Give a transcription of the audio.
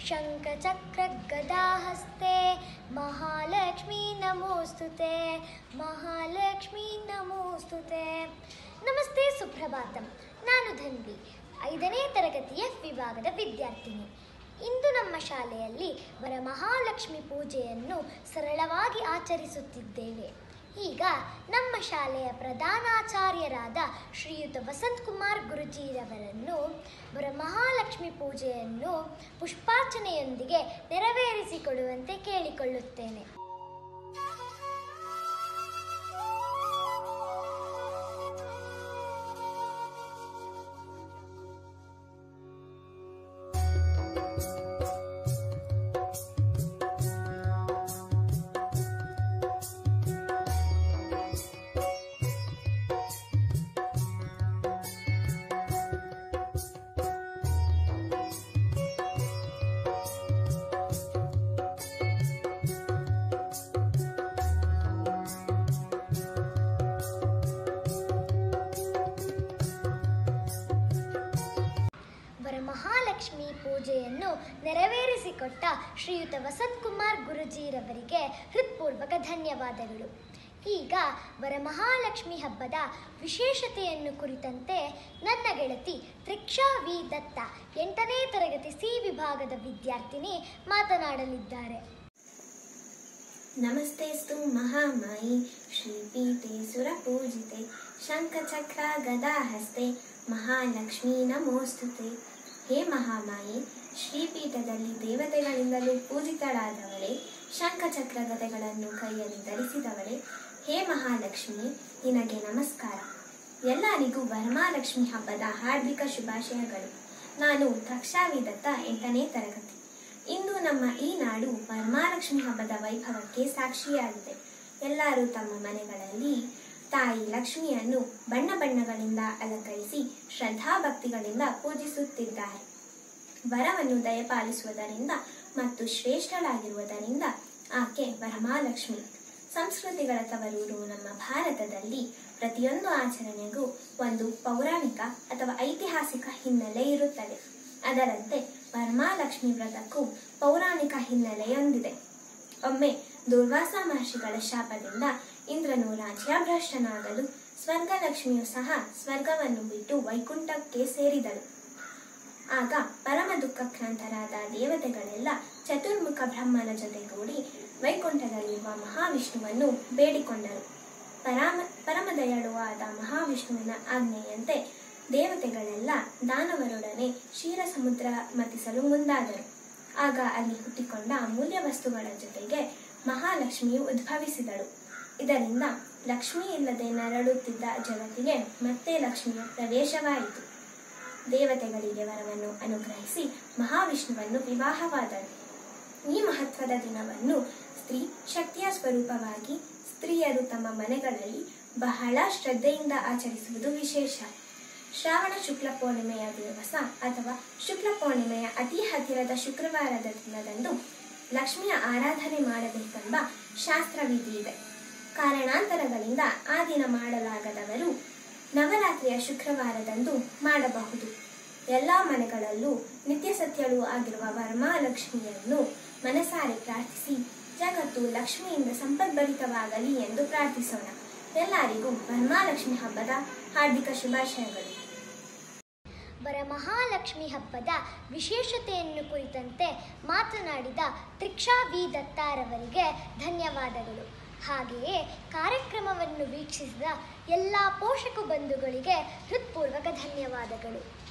शङ्खचक्रगदाहस्ते महालक्ष्मी नमोऽस्तु ते महालक्ष्मी ನಮೋಸ್ತು ತೇ ನಮಸ್ತೆ ಸುಪ್ರಭಾತಂ ನಾನು ಧನ್ವಿ ಐದನೇ ತರಗತಿಯ ವಿಭಾಗದ ವಿದ್ಯಾರ್ಥಿನಿ ಇಂದು ನಮ್ಮ ಶಾಲೆಯಲ್ಲಿ ವರಮಹಾಲಕ್ಷ್ಮಿ ಪೂಜೆಯನ್ನು ಸರಳವಾಗಿ ಆಚರಿಸುತ್ತಿದ್ದೇವೆ ಈಗ ನಮ್ಮ ಶಾಲೆಯ ಪ್ರಧಾನಾಚಾರ್ಯರಾದ ಶ್ರೀಯುತ ವಸಂತ್ ಕುಮಾರ್ ಗುರುಜಿರವರನ್ನು ವರಮಹಾಲಕ್ಷ್ಮಿ ಪೂಜೆಯನ್ನು ಪುಷ್ಪಾರ್ಚನೆಯೊಂದಿಗೆ ನೆರವೇರಿಸಿಕೊಡುವಂತೆ ಕೇಳಿಕೊಳ್ಳುತ್ತೇನೆ ವರಮಹಾಲಕ್ಷ್ಮಿ ಪೂಜೆಯನ್ನು ನೆರವೇರಿಸಿಕೊಟ್ಟ ಶ್ರೀಯುತ ವಸಂತ್ ಕುಮಾರ್ ಗುರುಜಿರವರಿಗೆ ಹೃತ್ಪೂರ್ವಕ ಧನ್ಯವಾದಗಳು ಈಗ ವರಮಹಾಲಕ್ಷ್ಮಿ ಹಬ್ಬದ ವಿಶೇಷತೆಯನ್ನು ಕುರಿತಂತೆ ನನ್ನ ಗೆಳತಿ ತ್ರಿಕ್ಷಾ ವಿ ದತ್ತ ಎಂಟನೇ ತರಗತಿ ಸಿ ವಿಭಾಗದ ವಿದ್ಯಾರ್ಥಿನಿ ಮಾತನಾಡಲಿದ್ದಾರೆ ನಮಸ್ತೆಸ್ತು ಮಹಾಮಾಯಿ ಶ್ರೀಪೀಠೆ ಸುರಪೂಜಿತೆ ಶಂಖಚಕ್ರ ಗದಾಹಸ್ತೆ ಮಹಾಲಕ್ಷ್ಮೀ ನಮೋಸ್ತುತೆ ಹೇ ಮಹಾಮಾಯಿ ಶ್ರೀಪೀಠದಲ್ಲಿ ದೇವತೆಗಳಿಂದಲೂ ಪೂಜಿತಳಾದವಳೆ ಶಂಖಚಕ್ರ ಗದೆಗಳನ್ನು ಕೈಯಲ್ಲಿ ಧರಿಸಿದವಳೆ ಹೇ ಮಹಾಲಕ್ಷ್ಮಿ ನಿನಗೆ ನಮಸ್ಕಾರ ಎಲ್ಲರಿಗೂ ವರಮಹಾಲಕ್ಷ್ಮಿ ಹಬ್ಬದ ಹಾರ್ದಿಕ ಶುಭಾಶಯಗಳು ನಾನು ದತ್ತ ಎಂಟನೇ ತರಗತಿ ಇಂದು ನಮ್ಮ ಈ ನಾಡು ವರಮಹಾಲಕ್ಷ್ಮಿ ಹಬ್ಬದ ವೈಭವಕ್ಕೆ ಸಾಕ್ಷಿಯಾಗಿದೆ ಎಲ್ಲರೂ ತಮ್ಮ ಮನೆಗಳಲ್ಲಿ ತಾಯಿ ಲಕ್ಷ್ಮಿಯನ್ನು ಬಣ್ಣ ಬಣ್ಣಗಳಿಂದ ಅಲಂಕರಿಸಿ ಶ್ರದ್ಧಾಭಕ್ತಿಗಳಿಂದ ಪೂಜಿಸುತ್ತಿದ್ದಾರೆ ವರವನ್ನು ದಯಪಾಲಿಸುವುದರಿಂದ ಮತ್ತು ಶ್ರೇಷ್ಠಳಾಗಿರುವುದರಿಂದ ಆಕೆ ವರಮಹಾಲಕ್ಷ್ಮಿ ಸಂಸ್ಕೃತಿಗಳ ತವರೂರು ನಮ್ಮ ಭಾರತದಲ್ಲಿ ಪ್ರತಿಯೊಂದು ಆಚರಣೆಗೂ ಒಂದು ಪೌರಾಣಿಕ ಅಥವಾ ಐತಿಹಾಸಿಕ ಹಿನ್ನೆಲೆ ಇರುತ್ತದೆ ಅದರಂತೆ ವರಮಹಾಲಕ್ಷ್ಮಿ ವ್ರತಕ್ಕೂ ಪೌರಾಣಿಕ ಹಿನ್ನೆಲೆಯೊಂದಿದೆ ಒಮ್ಮೆ ದುರ್ವಾಸ ಮಹರ್ಷಿಗಳ ಶಾಪದಿಂದ ಇಂದ್ರನು ರಾಜ್ಯಾಭ್ರಷ್ಟನಾಗಲು ಸ್ವರ್ಗಲಕ್ಷ್ಮಿಯು ಸಹ ಸ್ವರ್ಗವನ್ನು ಬಿಟ್ಟು ವೈಕುಂಠಕ್ಕೆ ಸೇರಿದಳು ಆಗ ಪರಮ ದುಃಖಕ್ರಾಂತರಾದ ದೇವತೆಗಳೆಲ್ಲ ಚತುರ್ಮುಖ ಬ್ರಹ್ಮನ ಜೊತೆಗೂಡಿ ವೈಕುಂಠದಲ್ಲಿರುವ ಮಹಾವಿಷ್ಣುವನ್ನು ಬೇಡಿಕೊಂಡರು ಪರಮ ಪರಮದಯಾಳುವಾದ ಮಹಾವಿಷ್ಣುವಿನ ಆಜ್ಞೆಯಂತೆ ದೇವತೆಗಳೆಲ್ಲ ದಾನವರೊಡನೆ ಕ್ಷೀರ ಸಮುದ್ರ ಮತಿಸಲು ಮುಂದಾದರು ಆಗ ಅಲ್ಲಿ ಹುಟ್ಟಿಕೊಂಡ ಅಮೂಲ್ಯ ವಸ್ತುಗಳ ಜೊತೆಗೆ ಮಹಾಲಕ್ಷ್ಮಿಯು ಉದ್ಭವಿಸಿದಳು ಇದರಿಂದ ಲಕ್ಷ್ಮಿ ಇಲ್ಲದೆ ನರಳುತ್ತಿದ್ದ ಜಗತ್ತಿಗೆ ಮತ್ತೆ ಲಕ್ಷ್ಮಿಯ ಪ್ರವೇಶವಾಯಿತು ದೇವತೆಗಳಿಗೆ ವರವನ್ನು ಅನುಗ್ರಹಿಸಿ ಮಹಾವಿಷ್ಣುವನ್ನು ವಿವಾಹವಾದಳು ಈ ಮಹತ್ವದ ದಿನವನ್ನು ಸ್ತ್ರೀ ಶಕ್ತಿಯ ಸ್ವರೂಪವಾಗಿ ಸ್ತ್ರೀಯರು ತಮ್ಮ ಮನೆಗಳಲ್ಲಿ ಬಹಳ ಶ್ರದ್ಧೆಯಿಂದ ಆಚರಿಸುವುದು ವಿಶೇಷ ಶ್ರಾವಣ ಶುಕ್ಲ ಪೂರ್ಣಿಮೆಯ ದಿವಸ ಅಥವಾ ಶುಕ್ಲ ಪೂರ್ಣಿಮೆಯ ಅತಿ ಹತ್ತಿರದ ಶುಕ್ರವಾರದ ದಿನದಂದು ಲಕ್ಷ್ಮಿಯ ಆರಾಧನೆ ಮಾಡಬೇಕೆಂಬ ಶಾಸ್ತ್ರವಿಧಿ ಇದೆ ಕಾರಣಾಂತರಗಳಿಂದ ಆ ದಿನ ಮಾಡಲಾಗದವರು ನವರಾತ್ರಿಯ ಶುಕ್ರವಾರದಂದು ಮಾಡಬಹುದು ಎಲ್ಲ ಮನೆಗಳಲ್ಲೂ ನಿತ್ಯ ಸತ್ಯಳು ಆಗಿರುವ ವರಮಹಾಲಕ್ಷ್ಮಿಯನ್ನು ಮನಸಾರೆ ಪ್ರಾರ್ಥಿಸಿ ಜಗತ್ತು ಲಕ್ಷ್ಮಿಯಿಂದ ಸಂಪದ್ಭರಿತವಾಗಲಿ ಎಂದು ಪ್ರಾರ್ಥಿಸೋಣ ಎಲ್ಲರಿಗೂ ವರಮಹಾಲಕ್ಷ್ಮಿ ಹಬ್ಬದ ಹಾರ್ದಿಕ ಶುಭಾಶಯಗಳು ವರಮಹಾಲಕ್ಷ್ಮಿ ಹಬ್ಬದ ವಿಶೇಷತೆಯನ್ನು ಕುರಿತಂತೆ ಮಾತನಾಡಿದ ತ್ರಿಕ್ಷಾ ವಿ ದತ್ತಾರವರಿಗೆ ಧನ್ಯವಾದಗಳು ಹಾಗೆಯೇ ಕಾರ್ಯಕ್ರಮವನ್ನು ವೀಕ್ಷಿಸಿದ ಎಲ್ಲ ಪೋಷಕ ಬಂಧುಗಳಿಗೆ ಹೃತ್ಪೂರ್ವಕ ಧನ್ಯವಾದಗಳು